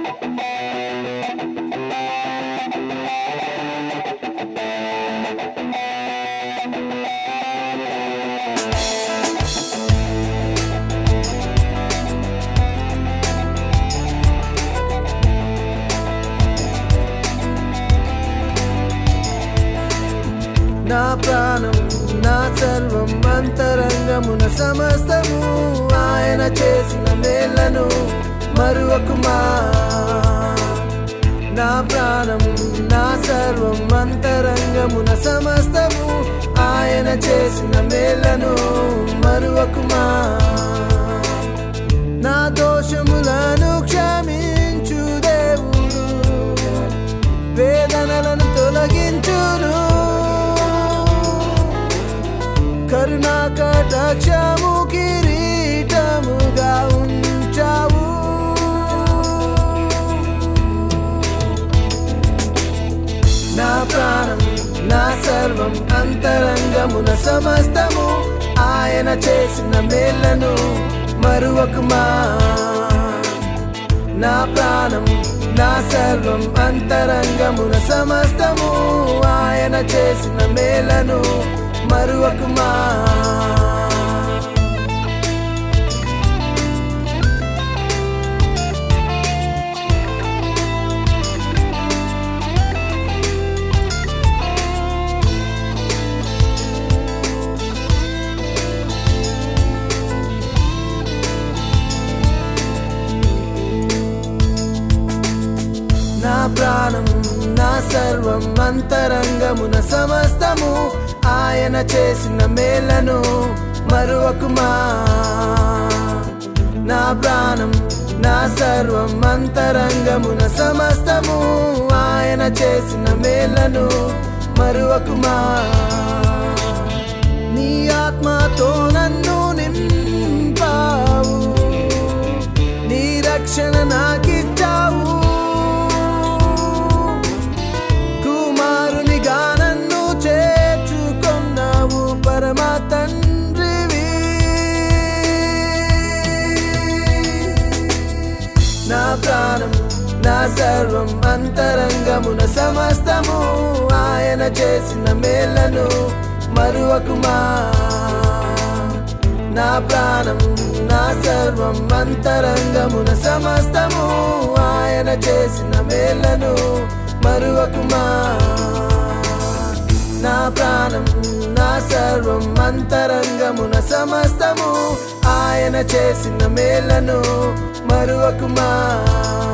నా ప్రాణం నా సర్వం అంతరంగమున సమస్తము ఆయన చేసిన మేళ్లను మరువకుమా నా ప్రాణం నా సర్వం అంతరంగమున సమస్తము ఆయన చేసిన మేళ్లను మరువకుమా నా దోషములను క్షమించు దేవుడు వేదనలను తొలగించును కరుణా కటాక్షము కిరీటముగా ఉంచావు నా ప్రాణం నా సర్వం అంతరంగమున సమస్తము ఆయన చేసిన మేళ్లను మరువకుమా నా ప్రాణం నా సర్వం అంతరంగమున సమస్తము ఆయన చేసిన మేళ్లను మరువకుమా నా ప్రాణం నా సర్వం అంతరంగమున సమస్తము ఆయన చేసిన మేళ్లను మరువకుమా నా ప్రాణం నా సర్వం అంతరంగమున సమస్తము ఆయన చేసిన మేళ్లను మరువకుమా నీ ఆత్మతో నన్ను నింపావు నీ రక్షణ నాకిచ్చావు కుమారునిగా నన్ను చేర్చుకున్నావు పరమ తండ్రివి నా ప్రాణం నా సర్వం అంతరంగమున సమస్తము ఆయన చేసిన మేళ్లను మరువకుమా నా ప్రాణం నా సర్వం అంతరంగమున సమస్తము ఆయన చేసిన మేళ్లను మరువకుమా నా ప్రాణం నా సర్వం అంతరంగమున సమస్తము ఆయన చేసిన మేళ్లను మరువకుమా